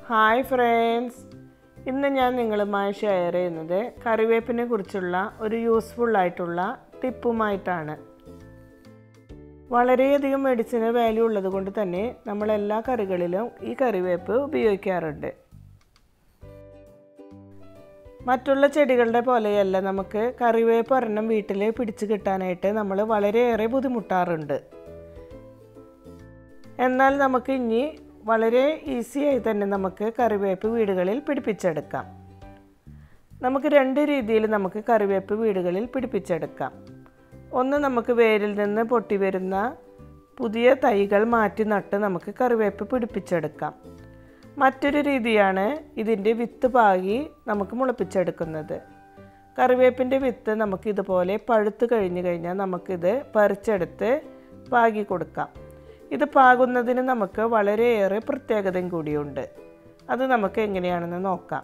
hi friends ഇന്ന് ഞാൻ നിങ്ങളുമായി ഷെയർ ചെയ്യുന്നത് കറിവേപ്പിനെ കുറിച്ചുള്ള ഒരു യൂസ്ഫുൾ ആയിട്ടുള്ള ടിപ്പുമായിട്ടാണ് വളരെയധികം മെഡിസിന് വാല്യൂ ഉള്ളത് കൊണ്ട് തന്നെ നമ്മൾ എല്ലാ കറികളിലും ഈ കറിവേപ്പ് ഉപയോഗിക്കാറുണ്ട് മറ്റുള്ള ചെടികളുടെ പോലെയല്ല നമുക്ക് കറിവേപ്പ് ഒരെണ്ണം വീട്ടിൽ പിടിച്ചു കിട്ടാനായിട്ട് നമ്മൾ വളരെയേറെ ബുദ്ധിമുട്ടാറുണ്ട് എന്നാൽ നമുക്ക് ഇനി വളരെ ഈസിയായി തന്നെ നമുക്ക് കറിവേപ്പ് വീടുകളിൽ പിടിപ്പിച്ചെടുക്കാം നമുക്ക് രണ്ട് രീതിയിൽ നമുക്ക് കറിവേപ്പ് വീടുകളിൽ പിടിപ്പിച്ചെടുക്കാം ഒന്ന് നമുക്ക് വേരിൽ നിന്ന് പൊട്ടി വരുന്ന പുതിയ തൈകൾ മാറ്റി നട്ട് നമുക്ക് കറിവേപ്പ് പിടിപ്പിച്ചെടുക്കാം മറ്റൊരു രീതിയാണ് ഇതിൻ്റെ വിത്ത് പാകി നമുക്ക് മുളപ്പിച്ചെടുക്കുന്നത് കറിവേപ്പിൻ്റെ വിത്ത് നമുക്ക് ഇതുപോലെ പഴുത്ത് കഴിഞ്ഞ് കഴിഞ്ഞാൽ നമുക്കിത് പറിച്ചെടുത്ത് പാകി കൊടുക്കാം ഇത് പാകുന്നതിന് നമുക്ക് വളരെയേറെ പ്രത്യേകതയും കൂടിയുണ്ട് അത് നമുക്ക് എങ്ങനെയാണെന്ന് നോക്കാം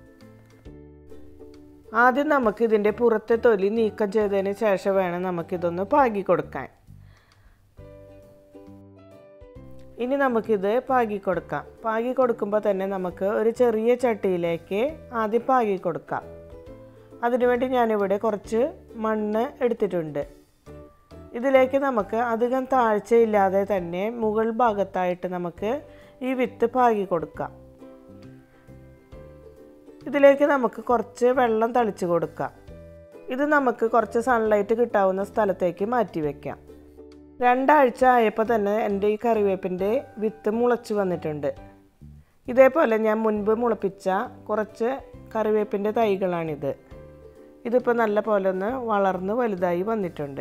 ആദ്യം നമുക്ക് ഇതിൻ്റെ പുറത്തെ തൊലി നീക്കം ചെയ്തതിന് ശേഷം വേണം നമുക്കിതൊന്ന് പാകി കൊടുക്കാൻ ഇനി നമുക്കിത് പാകി കൊടുക്കാം പാകി കൊടുക്കുമ്പോൾ തന്നെ നമുക്ക് ഒരു ചെറിയ ചട്ടിയിലേക്ക് ആദ്യം പാകി കൊടുക്കാം അതിനുവേണ്ടി ഞാനിവിടെ കുറച്ച് മണ്ണ് എടുത്തിട്ടുണ്ട് ഇതിലേക്ക് നമുക്ക് അധികം താഴ്ചയില്ലാതെ തന്നെ മുകൾ ഭാഗത്തായിട്ട് നമുക്ക് ഈ വിത്ത് പാകി കൊടുക്കാം ഇതിലേക്ക് നമുക്ക് കുറച്ച് വെള്ളം തളിച്ച് കൊടുക്കാം ഇത് നമുക്ക് കുറച്ച് സൺലൈറ്റ് കിട്ടാവുന്ന സ്ഥലത്തേക്ക് മാറ്റി വയ്ക്കാം രണ്ടാഴ്ച ആയപ്പോൾ തന്നെ എൻ്റെ ഈ കറിവേപ്പിൻ്റെ വിത്ത് മുളച്ച് വന്നിട്ടുണ്ട് ഇതേപോലെ ഞാൻ മുൻപ് മുളപ്പിച്ച കുറച്ച് കറിവേപ്പിൻ്റെ തൈകളാണിത് ഇതിപ്പോൾ നല്ല പോലെ ഒന്ന് വളർന്ന് വലുതായി വന്നിട്ടുണ്ട്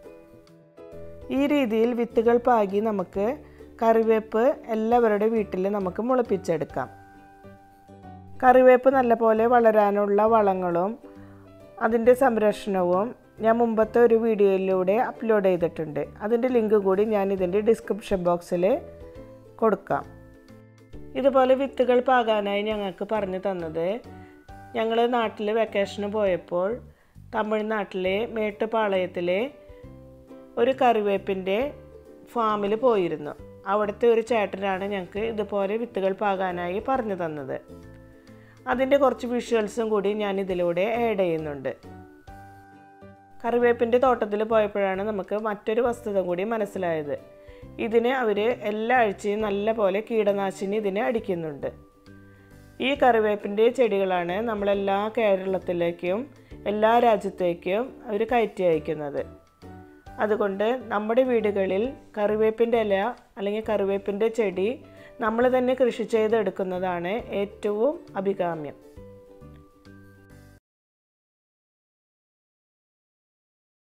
ഈ രീതിയിൽ വിത്തുകൾ പാകി നമുക്ക് കറിവേപ്പ് എല്ലാവരുടെ വീട്ടിൽ നമുക്ക് മുളപ്പിച്ചെടുക്കാം കറിവേപ്പ് നല്ലപോലെ വളരാനുള്ള വളങ്ങളും അതിൻ്റെ സംരക്ഷണവും ഞാൻ മുമ്പത്തെ ഒരു വീഡിയോയിലൂടെ അപ്ലോഡ് ചെയ്തിട്ടുണ്ട് അതിൻ്റെ ലിങ്ക് കൂടി ഞാൻ ഇതിൻ്റെ ഡിസ്ക്രിപ്ഷൻ ബോക്സിൽ കൊടുക്കാം ഇതുപോലെ വിത്തുകൾ പാകാനായി ഞങ്ങൾക്ക് പറഞ്ഞു തന്നത് ഞങ്ങൾ നാട്ടിൽ വെക്കേഷന് പോയപ്പോൾ തമിഴ്നാട്ടിലെ മേട്ടുപാളയത്തിലെ ഒരു കറിവേപ്പിൻ്റെ ഫാമിൽ പോയിരുന്നു അവിടുത്തെ ഒരു ചേട്ടനാണ് ഞങ്ങൾക്ക് ഇതുപോലെ വിത്തുകൾ പാകാനായി പറഞ്ഞു തന്നത് അതിൻ്റെ കുറച്ച് വിഷ്വൽസും കൂടി ഞാൻ ഇതിലൂടെ ആഡ് ചെയ്യുന്നുണ്ട് കറിവേപ്പിൻ്റെ തോട്ടത്തിൽ പോയപ്പോഴാണ് നമുക്ക് മറ്റൊരു വസ്തുത കൂടി മനസ്സിലായത് ഇതിന് അവർ എല്ലാ ആഴ്ചയും നല്ല പോലെ കീടനാശിനി ഇതിനെ അടിക്കുന്നുണ്ട് ഈ കറിവേപ്പിൻ്റെ ചെടികളാണ് നമ്മളെല്ലാ കേരളത്തിലേക്കും എല്ലാ രാജ്യത്തേക്കും അവർ കയറ്റി അയക്കുന്നത് അതുകൊണ്ട് നമ്മുടെ വീടുകളിൽ കറിവേപ്പിൻ്റെ ഇല അല്ലെങ്കിൽ കറിവേപ്പിൻ്റെ ചെടി നമ്മൾ തന്നെ കൃഷി ചെയ്തെടുക്കുന്നതാണ് ഏറ്റവും അഭികാമ്യം